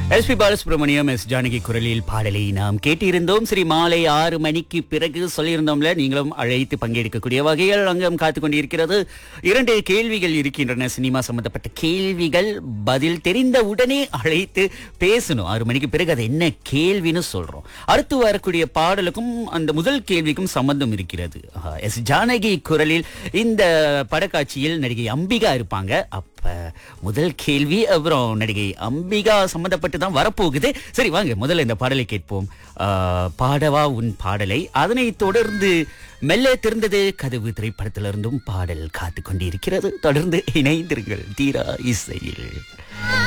S P Balasubrahmanyam S Janaki குரலில் பாடலை நாம் கேட்டிருந்தோம் சரி மாலை ஆறு மணிக்கு பிறகு சொல்லியிருந்தோம்ல நீங்களும் அழைத்து பங்கெடுக்கக்கூடிய வகையில் அங்கம் காத்து கொண்டிருக்கிறது இரண்டு கேள்விகள் இருக்கின்றன சினிமா சம்பந்தப்பட்ட கேள்விகள் பதில் தெரிந்த உடனே அழைத்து பேசணும் ஆறு மணிக்கு பிறகு அது என்ன கேள்வின்னு சொல்றோம் அடுத்து வரக்கூடிய பாடலுக்கும் அந்த முதல் கேள்விக்கும் சம்பந்தம் இருக்கிறது ஆஹா, எஸ் ஜானகி குரலில் இந்த படக்காட்சியில் நடிகை அம்பிகா இருப்பாங்க அப்ப முதல் கேள்வி அப்புறம் நடிகை அம்பிகா சம்பந்தப்பட்டு தான் வரப்போகுது சரி வாங்க முதல்ல இந்த பாடலை கேட்போம் ஆஹ், பாடவா உன் பாடலை அதனை தொடர்ந்து மெல்ல திறந்தது கதவு திரைப்படத்திலிருந்தும் பாடல் காத்து கொண்டிருக்கிறது தொடர்ந்து இணைந்திருங்கள் தீரா இசையில்